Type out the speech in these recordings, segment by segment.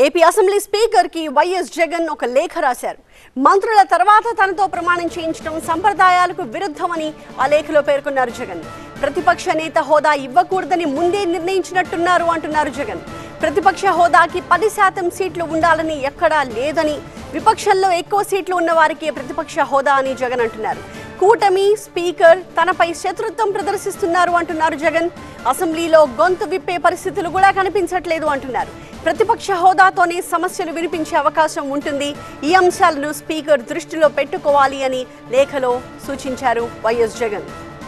AP assembly speaker కి YS Jagan ఒక లేఖ రాశారు మంత్రుల తర్వాత తనతో ప్రమాణం చేయించడం సంప్రదాయాలకు విరుద్ధమని ఆ లేఖలో పేర్కొన్నారు జగన్ ప్రతిపక్ష నేత హోదా ఇవ్వకూడదని ముందే నిర్ణయించినట్టున్నారు అంటున్నారు జగన్ ప్రతిపక్ష హోదాకి పది శాతం సీట్లు ఉండాలని ఎక్కడా లేదని విపక్షంలో ఎక్కువ సీట్లు ఉన్న వారికి ప్రతిపక్ష హోదా అని జగన్ అంటున్నారు కూటమి స్పీకర్ తనపై శత్రుత్వం ప్రదర్శిస్తున్నారు అంటున్నారు జగన్ అసెంబ్లీలో గొంతు విప్పే పరిస్థితులు కూడా కనిపించట్లేదు అంటున్నారు ప్రతిపక్ష హోదాతోనే సమస్యలు వినిపించే అవకాశం ఉంటుంది ఈ అంశాలను స్పీకర్ దృష్టిలో పెట్టుకోవాలి అని లేఖలో సూచించారు వైఎస్ జగన్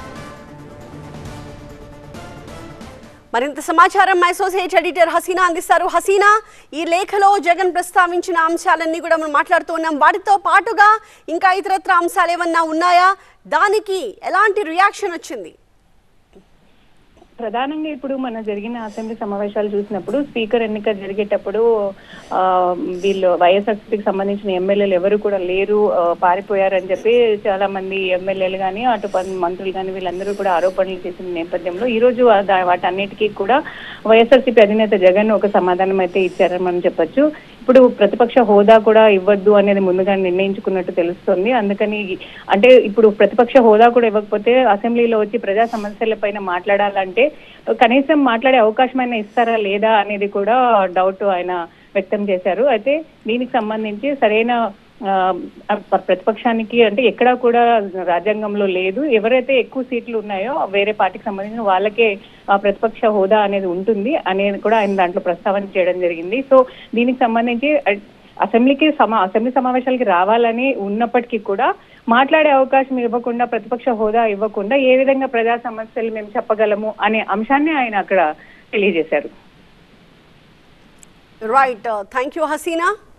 మరింత సమాచారం మా అసోసియేట్ ఎడిటర్ హసీనా అందిస్తారు హసీనా ఈ లేఖలో జగన్ ప్రస్తావించిన అంశాలన్నీ కూడా మనం మాట్లాడుతూ ఉన్నాం వాటితో పాటుగా ఇంకా ఇతరత్ర అంశాలు ఏమన్నా ఉన్నాయా దానికి ఎలాంటి రియాక్షన్ వచ్చింది ప్రధానంగా ఇప్పుడు మన జరిగిన అసెంబ్లీ సమావేశాలు చూసినప్పుడు స్పీకర్ ఎన్నిక జరిగేటప్పుడు ఆ, వీళ్ళు వైఎస్ఆర్సీపీకి సంబంధించిన ఎమ్మెల్యేలు ఎవరు కూడా లేరు ఆ, పారిపోయారని చెప్పి చాలా మంది ఎమ్మెల్యేలు కానీ అటు పన్- మంత్రులు కానీ వీళ్ళందరూ కూడా ఆరోపణలు చేసిన నేపథ్యంలో ఈ రోజు ఆ దా- వాటన్నిటికీ కూడా వైఎస్ఆర్సీపీ అధినేత జగన్ ఒక సమాధానం అయితే ఇచ్చారని మనం చెప్పొచ్చు ఇప్పుడు ప్రతిపక్ష హోదా కూడా ఇవ్వద్దు అనేది ముందుగా నిర్ణయించుకున్నట్టు తెలుస్తుంది అందుకని అంటే ఇప్పుడు ప్రతిపక్ష హోదా కూడా ఇవ్వకపోతే అసెంబ్లీలో వచ్చి ప్రజా సమస్యలపైన మాట్లాడాలంటే కనీసం మాట్లాడే అవకాశం అయినా ఇస్తారా లేదా అనేది కూడా డౌట్ ఆయన వ్యక్తం చేశారు అయితే దీనికి సంబంధించి సరైన ఆ, ప- ప్రతిపక్షానికి అంటే ఎక్కడా కూడా రాజ్యాంగంలో లేదు ఎవరైతే ఎక్కువ సీట్లు ఉన్నాయో వేరే పార్టీకి సంబంధించిన వాళ్ళకే ఆ, ప్రతిపక్ష హోదా అనేది ఉంటుంది అనేది కూడా ఆయన దాంట్లో ప్రస్తావన చేయడం జరిగింది సో దీనికి సంబంధించి అ- అసెంబ్లీకి సమా అసెంబ్లీ సమావేశాలకి రావాలని ఉన్నప్పటికీ కూడా మాట్లాడే అవకాశం ఇవ్వకుండా ప్రతిపక్ష హోదా ఇవ్వకుండా ఏ విధంగా ప్రజా సమస్యలు మేము చెప్పగలము అనే అంశాన్ని ఆయన అక్కడ తెలియజేశారు రైట్ థ్యాంక్ యూ హసీనా